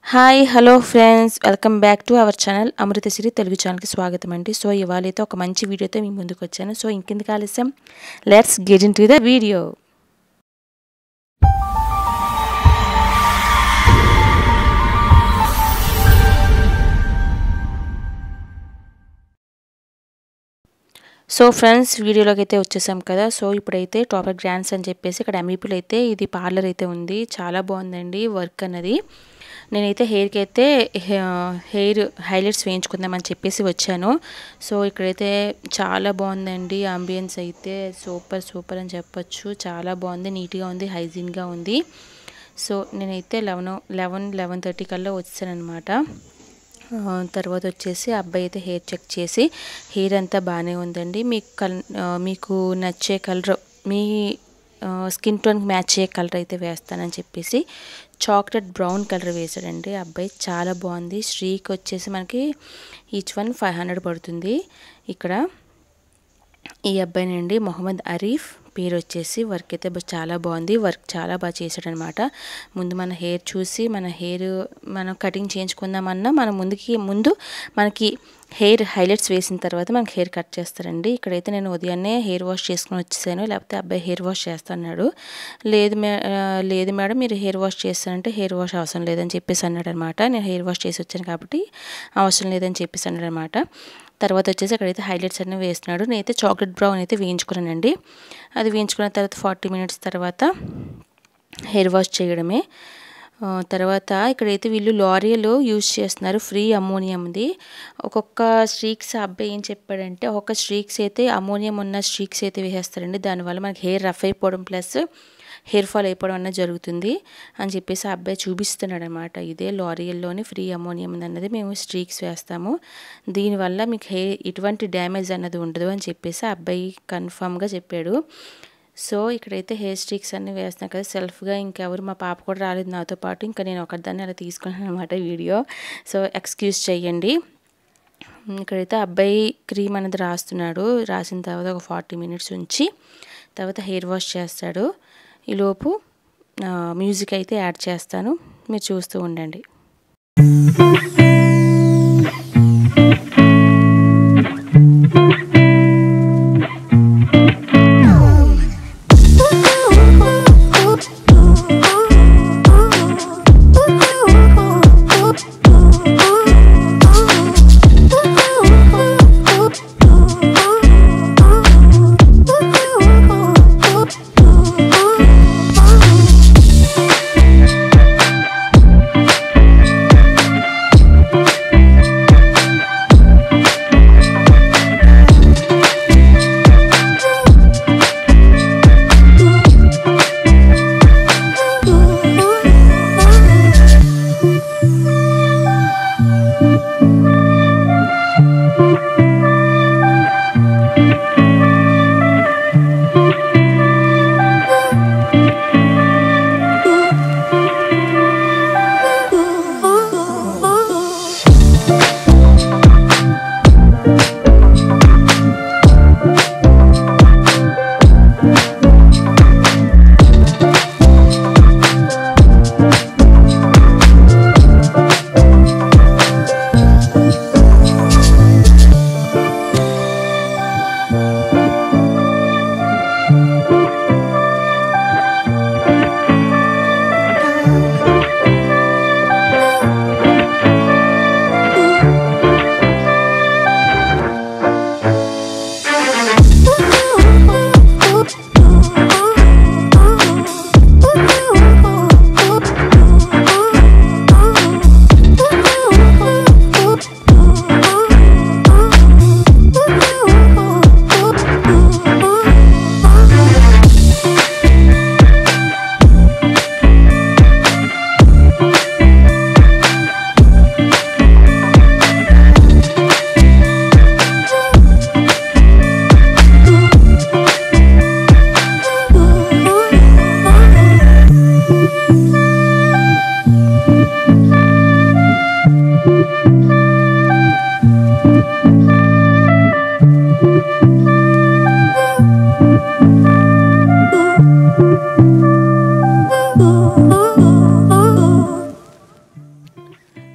hi hello friends welcome back to our channel Amruthasri Telugu ఛానల్కి స్వాగతం అండి సో ఇవాళ అయితే ఒక మంచి వీడియోతో మీ ముందుకు వచ్చాను సో ఇంకెందుకు ఆలస్యం let's get into the video so friends వీడియోలోకి అయితే వచ్చేసాం కదా సో ఇప్పుడైతే టాపర్ గ్రాండ్స్ అని చెప్పేసి ఇక్కడ ఎంఈపీలో అయితే ఇది పార్లర్ అయితే ఉంది చాలా బాగుందండి వర్క్ అన్నది నేనైతే హెయిర్కి అయితే హెయిర్ హైలైట్స్ వేయించుకుందామని చెప్పేసి వచ్చాను సో ఇక్కడైతే చాలా బాగుందండి అంబియన్స్ అయితే సూపర్ సూపర్ అని చెప్పొచ్చు చాలా బాగుంది నీట్గా ఉంది హైజీన్గా ఉంది సో నేనైతే లెవెన్ లెవెన్ లెవెన్ థర్టీ కల్లా వచ్చానమాట తర్వాత వచ్చేసి అబ్బాయి అయితే హెయిర్ చెక్ చేసి హెయిర్ అంతా బాగానే ఉందండి మీకు కల్ మీకు నచ్చే కలర్ మీ స్కిన్ టోన్కి మ్యాచ్ అయ్యే కలర్ అయితే వేస్తానని చెప్పేసి చాక్లెట్ బ్రౌన్ కలర్ వేసాడండి అబ్బాయి చాలా బాగుంది శ్రీకి వచ్చేసి మనకి ఈచ్ వన్ ఫైవ్ హండ్రెడ్ పడుతుంది ఇక్కడ ఈ అబ్బాయినండి మొహమ్మద్ అరీఫ్ పేరు వచ్చేసి వర్క్ అయితే చాలా బాగుంది వర్క్ చాలా బాగా చేశాడనమాట ముందు మన హెయిర్ చూసి మన హెయిర్ మనం కటింగ్ చేయించుకుందామన్నా మనం ముందుకి ముందు మనకి హెయిర్ హైలైట్స్ వేసిన తర్వాత మనకి హెయిర్ కట్ చేస్తారండి ఇక్కడైతే నేను ఉదయాన్నే హెయిర్ వాష్ చేసుకుని వచ్చేసాను లేకపోతే అబ్బాయి హెయిర్ వాష్ చేస్తున్నాడు లేదు మే లేదు మేడం మీరు హెయిర్ వాష్ చేస్తానంటే హెయిర్ వాష్ అవసరం లేదని చెప్పేసి అన్నాడు అనమాట నేను హెయిర్ వాష్ చేసి వచ్చాను కాబట్టి అవసరం లేదని చెప్పేసి అన్నాడు అనమాట తర్వాత వచ్చేసి అక్కడైతే హైలైట్స్ అన్నీ వేస్తున్నాడు నేనైతే చాక్లెట్ బ్రౌన్ అయితే వేయించుకున్నానండి అది వేయించుకున్న తర్వాత ఫార్టీ మినిట్స్ తర్వాత హెయిర్ వాష్ చేయడమే తర్వాత ఇక్కడైతే వీళ్ళు లారియల్ యూజ్ చేస్తున్నారు ఫ్రీ అమోనియంది ఒక్కొక్క స్ట్రీక్స్ అబ్బాయి ఏం చెప్పాడంటే ఒక్కొక్క స్ట్రీక్స్ అయితే అమోనియం ఉన్న స్ట్రీక్స్ అయితే వేసేస్తారండి దానివల్ల మనకి హెయిర్ రఫ్ అయిపోవడం ప్లస్ హెయిర్ ఫాల్ అయిపోవడం అన్నది జరుగుతుంది అని చెప్పేసి ఆ అబ్బాయి చూపిస్తున్నాడు అనమాట ఇదే లారియల్లోని ఫ్రీ అమోనియం అన్నది మేము స్ట్రీక్స్ వేస్తాము దీనివల్ల మీకు హెయిర్ ఎటువంటి డ్యామేజ్ అన్నది ఉండదు అని చెప్పేసి ఆ అబ్బాయి కన్ఫామ్గా చెప్పాడు సో ఇక్కడైతే హెయిర్ స్ట్రీక్స్ అన్నీ వేస్తున్నాను కదా సెల్ఫ్గా ఇంకెవరు మా పాప కూడా రాలేదు నాతో పాటు ఇంకా నేను ఒకదాన్ని అలా తీసుకున్నాను అనమాట వీడియో సో ఎక్స్క్యూజ్ చేయండి ఇక్కడైతే అబ్బాయి క్రీమ్ అనేది రాస్తున్నాడు రాసిన తర్వాత ఒక ఫార్టీ మినిట్స్ ఉంచి తర్వాత హెయిర్ వాష్ చేస్తాడు ఈలోపు మ్యూజిక్ అయితే యాడ్ చేస్తాను మీరు చూస్తూ ఉండండి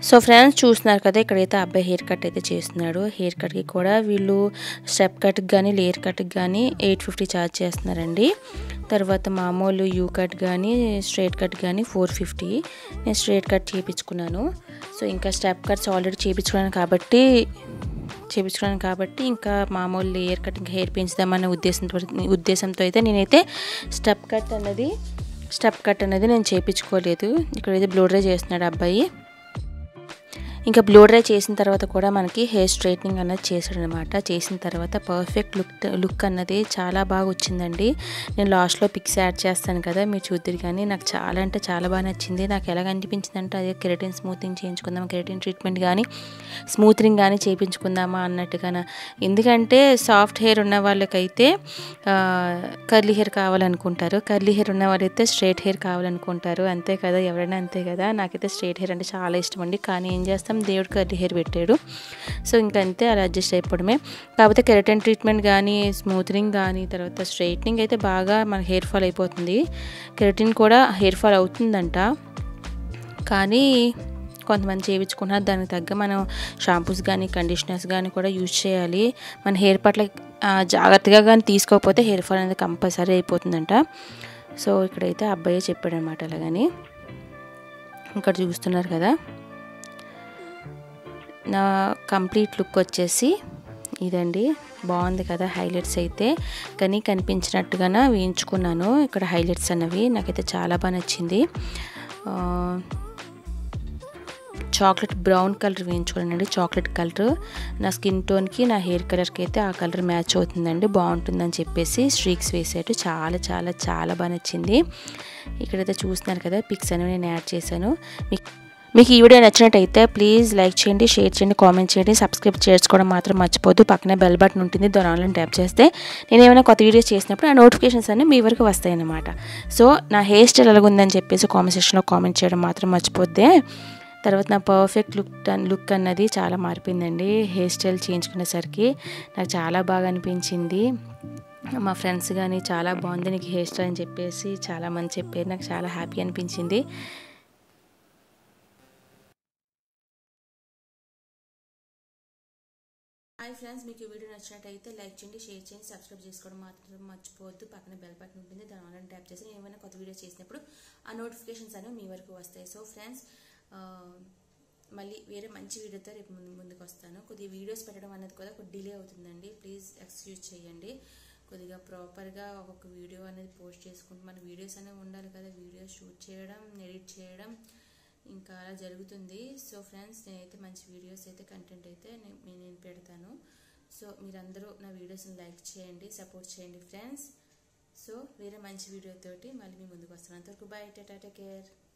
సో ఫ్రెండ్స్ చూస్తున్నారు కదా ఇక్కడైతే అబ్బాయి హెయిర్ కట్ అయితే చేస్తున్నాడు హెయిర్ కట్కి కూడా వీళ్ళు స్టెప్ కట్కి కానీ లేయర్ కట్కి కానీ ఎయిట్ ఫిఫ్టీ ఛార్జ్ చేస్తున్నారండి తర్వాత మామూలు యూ కట్ కానీ స్ట్రైట్ కట్ కానీ ఫోర్ ఫిఫ్టీ నేను స్ట్రైట్ కట్ చేయించుకున్నాను సో ఇంకా స్టెప్ కట్స్ ఆల్రెడీ చేయించుకున్నాను కాబట్టి చేయించుకున్నాను కాబట్టి ఇంకా మామూలు లేయర్ కట్ ఇంకా హెయిర్ పెంచుదామన్న ఉద్దేశంతో ఉద్దేశంతో అయితే నేనైతే స్టెప్ కట్ అన్నది స్టెప్ కట్ అనేది నేను చేయించుకోలేదు ఇక్కడైతే బ్లో డ్రై చేస్తున్నాడు అబ్బాయి ఇంకా బ్లో డ్రై చేసిన తర్వాత కూడా మనకి హెయిర్ స్ట్రైట్నింగ్ అన్నది చేశాడు అనమాట చేసిన తర్వాత పర్ఫెక్ట్ లుక్ లుక్ అన్నది చాలా బాగా వచ్చిందండి నేను లాస్ట్లో పిక్స్ యాడ్ చేస్తాను కదా మీరు చూద్దరు కానీ నాకు చాలా అంటే చాలా బాగా నచ్చింది నాకు ఎలాగ అనిపించింది అంటే అదే కెరటిన్ స్మూతింగ్ చేయించుకుందాం కెరటిన్ ట్రీట్మెంట్ కానీ స్మూత్నింగ్ కానీ చేయించుకుందామా అన్నట్టుగా ఎందుకంటే సాఫ్ట్ హెయిర్ ఉన్న వాళ్ళకైతే కర్లీ హెయిర్ కావాలనుకుంటారు కర్లీ హెయిర్ ఉన్న వాళ్ళైతే స్ట్రైట్ హెయిర్ కావాలనుకుంటారు అంతే కదా ఎవరైనా అంతే కదా నాకైతే స్ట్రైట్ హెయిర్ అంటే చాలా ఇష్టం అండి కానీ ఏం చేస్తాం దేవుడు కర్లీ హెయిర్ పెట్టాడు సో ఇంకంతే అలా అడ్జస్ట్ అయిపోవడమే కాకపోతే కెరటన్ ట్రీట్మెంట్ కానీ స్మూత్నింగ్ కానీ తర్వాత స్ట్రైట్నింగ్ అయితే బాగా మన హెయిర్ ఫాల్ అయిపోతుంది కెరటిన్ కూడా హెయిర్ ఫాల్ అవుతుందంట కానీ కొంతమంది చేయించుకున్నారు దానికి తగ్గ మనం షాంపూస్ కానీ కండిషనర్స్ కానీ కూడా యూజ్ చేయాలి మన హెయిర్ పట్ల జాగ్రత్తగా కానీ తీసుకోకపోతే హెయిర్ ఫాల్ అనేది కంపల్సరీ అయిపోతుందంట సో ఇక్కడైతే అబ్బాయి చెప్పాడు అనమాట అలాగని ఇక్కడ చూస్తున్నారు కదా నా కంప్లీట్ లుక్ వచ్చేసి ఇదండి బాగుంది కదా హైలైట్స్ అయితే కానీ కనిపించినట్టుగా వేయించుకున్నాను ఇక్కడ హైలైట్స్ అన్నవి నాకైతే చాలా బాగా నచ్చింది చాక్లెట్ బ్రౌన్ కలర్ వేయించుకున్నానండి చాక్లెట్ కలర్ నా స్కిన్ టోన్కి నా హెయిర్ కలర్కి అయితే ఆ కలర్ మ్యాచ్ అవుతుందండి బాగుంటుందని చెప్పేసి స్ట్రీక్స్ వేసేట్టు చాలా చాలా చాలా బాగా నచ్చింది ఇక్కడైతే చూస్తున్నారు కదా పిక్స్ అనేవి నేను యాడ్ చేశాను మీకు మీకు ఈ వీడియో నచ్చినట్టయితే ప్లీజ్ లైక్ చేయండి షేర్ చేయండి కామెంట్ చేయండి సబ్స్క్రైబ్ చేసుకోవడం మాత్రం మర్చిపోద్దు పక్కనే బెల్ బటన్ ఉంటుంది దాని ఆన్లైన్ ట్యాప్ చేస్తే నేను ఏమైనా కొత్త వీడియోస్ చేసినప్పుడు ఆ నోటిఫికేషన్స్ అన్నీ మీ వరకు వస్తాయి అన్నమాట సో నా హెయిర్ స్టైల్ ఎలాగుందని చెప్పేసి కామెంట్ సెక్షన్లో కామెంట్ చేయడం మాత్రం మర్చిపోద్దే తర్వాత నా పర్ఫెక్ట్ లుక్ లుక్ అన్నది చాలా మారిపోయిందండి హెయిర్ స్టైల్ చేయించుకునేసరికి నాకు చాలా బాగా అనిపించింది మా ఫ్రెండ్స్ కానీ చాలా బాగుంది నీకు హెయిర్ స్టైల్ అని చెప్పేసి చాలామంది చెప్పారు నాకు చాలా హ్యాపీ అనిపించింది హాయ్ ఫ్రెండ్స్ మీకు ఈ వీడియో నచ్చినట్టయితే లైక్ చేయండి షేర్ చేయండి సబ్స్క్రైబ్ చేసుకోవడం మాత్రం మర్చిపోవద్దు పక్కన బెల్ బటన్ ఉంటుంది దాని ఆన్లైన్ ట్యాప్ చేసి నేను ఏమైనా కొత్త వీడియో చేసినప్పుడు ఆ నోటిఫికేషన్స్ అనేవి మీ వరకు వస్తాయి సో ఫ్రెండ్స్ మళ్ళీ వేరే మంచి వీడియోతో రేపు ముందు ముందుకు వస్తాను కొద్దిగా వీడియోస్ పెట్టడం అనేది కూడా కొద్ది డిలే అవుతుందండి ప్లీజ్ ఎక్స్క్యూజ్ చేయండి కొద్దిగా ప్రాపర్గా ఒక్కొక్క వీడియో అనేది పోస్ట్ చేసుకుంటూ మన వీడియోస్ అనేవి ఉండాలి కదా వీడియోస్ షూట్ చేయడం ఎడిట్ చేయడం ఇంకా అలా జరుగుతుంది సో ఫ్రెండ్స్ నేనైతే మంచి వీడియోస్ అయితే కంటెంట్ అయితే నేను పెడతాను సో మీరందరూ నా వీడియోస్ని లైక్ చేయండి సపోర్ట్ చేయండి ఫ్రెండ్స్ సో వేరే మంచి వీడియోతోటి మళ్ళీ మీ ముందుకు వస్తాను అంతవరకు బై టేటా టేక్ కేర్